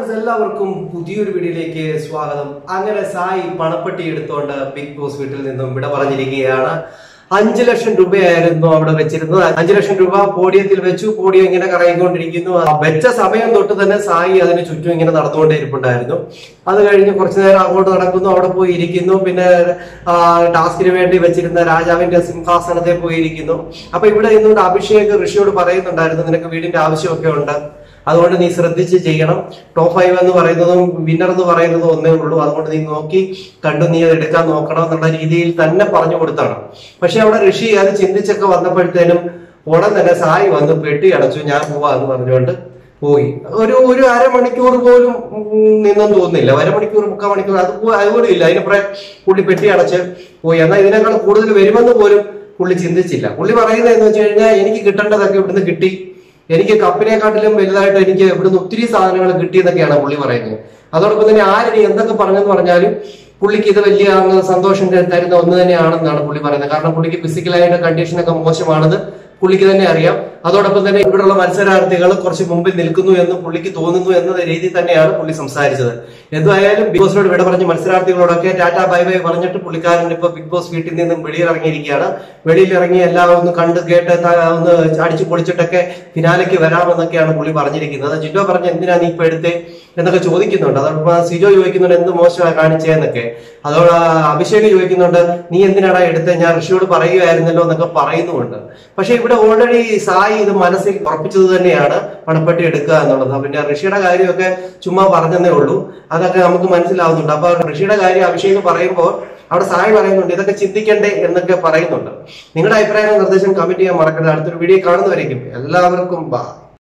friends എല്ലാവർക്കും പുതിയൊരു വീഡിയോയിലേക്ക് സ്വാഗതം അങ്ങനെ സായി പണപ്പെട്ടി എടുത്തുകൊണ്ട് ബിഗ് ബോസ് വീട്ടിൽ നിന്നും വിട പറഞ്ഞിരിക്കുകയാണ് അഞ്ചു ലക്ഷം രൂപയായിരുന്നു അവിടെ വെച്ചിരുന്നത് അഞ്ചു ലക്ഷം രൂപ പോഡിയത്തിൽ വെച്ചു പോഡിയം ഇങ്ങനെ കറങ്ങിക്കൊണ്ടിരിക്കുന്നു ആ വെച്ച സമയം തൊട്ട് തന്നെ സായി അതിന് ചുറ്റും ഇങ്ങനെ നടന്നുകൊണ്ടേ ഇരിപ്പുണ്ടായിരുന്നു അത് കഴിഞ്ഞ് കുറച്ചു നേരം അങ്ങോട്ട് നടക്കുന്നു അവിടെ പോയി ഇരിക്കുന്നു പിന്നെ ആ, ടാസ്കിന് വേണ്ടി വെച്ചിരുന്ന രാജാവിന്റെ സിംഹാസനത്തെ പോയി ഇരിക്കുന്നു അപ്പൊ ഇവിടെ നിന്നുകൊണ്ട് അഭിഷേക് ഋഷിയോട് പറയുന്നുണ്ടായിരുന്നു നിനക്ക് വീടിന്റെ ആവശ്യമൊക്കെ ഉണ്ട് അതുകൊണ്ട് നീ ശ്രദ്ധിച്ച് ചെയ്യണം ടോപ്പ് ഫൈവ് എന്ന് പറയുന്നതും വിന്നർ എന്ന് പറയുന്നതും ഒന്നേ ഉള്ളൂ അതുകൊണ്ട് നീ നോക്കി കണ്ടു നീ അത് എടുക്കാൻ നോക്കണം എന്നുള്ള രീതിയിൽ തന്നെ പറഞ്ഞു കൊടുത്താണ് പക്ഷെ അവിടെ ഋഷി അത് ചിന്തിച്ചൊക്കെ വന്നപ്പോഴത്തേനും ഉടൻ തന്നെ സായി വന്ന് പെട്ടി അടച്ചു ഞാൻ പോവാ എന്ന് പറഞ്ഞുകൊണ്ട് പോയി ഒരു ഒരു അരമണിക്കൂർ പോലും ഉം, നിന്നെന്ന് തോന്നുന്നില്ല അരമണിക്കൂർ മുക്കാൽ മണിക്കൂർ അത് പോ- അതുപോലും ഇല്ല അതിനപ്പുറം പുള്ളി പെട്ടി അടച്ച് പോയി എന്നാൽ ഇതിനേക്കാൾ കൂടുതൽ വരുമെന്ന് പോലും പുള്ളി ചിന്തിച്ചില്ല പുള്ളി പറയുന്നത് എന്ന് വെച്ച് കഴിഞ്ഞാൽ എനിക്ക് കിട്ടേണ്ടതൊക്കെ ഇവിടുന്ന് കിട്ടി എനിക്ക് കപ്പിനെക്കാട്ടിലും വലുതായിട്ട് എനിക്ക് ഇവിടുന്ന് ഒത്തിരി സാധനങ്ങൾ കിട്ടിയെന്നൊക്കെയാണ് പുള്ളി പറയുന്നത് അതോടൊപ്പം തന്നെ ആരിനി എന്തൊക്കെ പറഞ്ഞെന്ന് പറഞ്ഞാലും പുള്ളിക്ക് ഇത് വലിയ അങ്ങ് സന്തോഷം തരുന്ന ഒന്ന് തന്നെയാണെന്നാണ് പുള്ളി പറയുന്നത് കാരണം പുള്ളിക്ക് ഫിസിക്കലായിട്ട് കണ്ടീഷനൊക്കെ മോശമാണെന്ന് പുള്ളിക്ക് തന്നെ അറിയാം അതോടൊപ്പം തന്നെ ഇവിടെയുള്ള മത്സരാർത്ഥികൾ കുറച്ച് മുമ്പിൽ നിൽക്കുന്നു എന്ന് പുള്ളിക്ക് തോന്നുന്നു എന്ന രീതിയിൽ തന്നെയാണ് പുള്ളി സംസാരിച്ചത് എന്തായാലും ബിഗ് ബോസിനോട് വിട പറഞ്ഞ് മത്സരാർത്ഥികളോടൊക്കെ ടാറ്റ ബൈ ബൈ പറഞ്ഞിട്ട് പുള്ളിക്കാരൻ ഇപ്പൊ ബിഗ് ബോസ് വീട്ടിൽ നിന്നും വെളിയിൽ ഇറങ്ങിയിരിക്കുകയാണ് വെളിയിൽ ഇറങ്ങി എല്ലാം ഒന്ന് കണ്ട് കേട്ട് ത- ഒന്ന് അടിച്ചു പൊളിച്ചിട്ടൊക്കെ ഫിനാലേക്ക് വരാമെന്നൊക്കെയാണ് പുള്ളി പറഞ്ഞിരിക്കുന്നത് ജിറ്റോ പറഞ്ഞ എന്തിനാ നീ ഇപ്പൊ എടുത്തേ എന്നൊക്കെ ചോദിക്കുന്നുണ്ട് അതോടൊപ്പം സിജോ ചോദിക്കുന്നുണ്ട് എന്ത് മോശമാണ് കാണിച്ചതെന്നൊക്കെ അതോടെ അഭിഷേക് ചോദിക്കുന്നുണ്ട് നീ എന്തിനാടാ എടുത്തത് ഞാൻ ഋഷിയോട് പറയുകയായിരുന്നല്ലോ എന്നൊക്കെ പറയുന്നുമുണ്ട് പക്ഷെ ഇവിടെ ഓൾറെഡി സായി ഇത് മനസ്സിൽ ഉറപ്പിച്ചത് തന്നെയാണ് പണപ്പെട്ടി എടുക്കുക എന്നുള്ളത് പിന്നെ ഋഷിയുടെ കാര്യമൊക്കെ ചുമ്മാ പറഞ്ഞതേ ഉള്ളൂ അതൊക്കെ നമുക്ക് മനസ്സിലാവുന്നുണ്ട് അപ്പൊ ഋഷിയുടെ കാര്യം അഭിഷേക് പറയുമ്പോൾ അവിടെ സായി പറയുന്നുണ്ട് ഇതൊക്കെ ചിന്തിക്കണ്ടേ എന്നൊക്കെ പറയുന്നുണ്ട് നിങ്ങളുടെ അഭിപ്രായങ്ങൾ നിർദ്ദേശം കമന്റ് ചെയ്യാൻ മറക്കരുത് അടുത്തൊരു വീഡിയോ കാണുന്നവരേക്കും എല്ലാവർക്കും ബൈ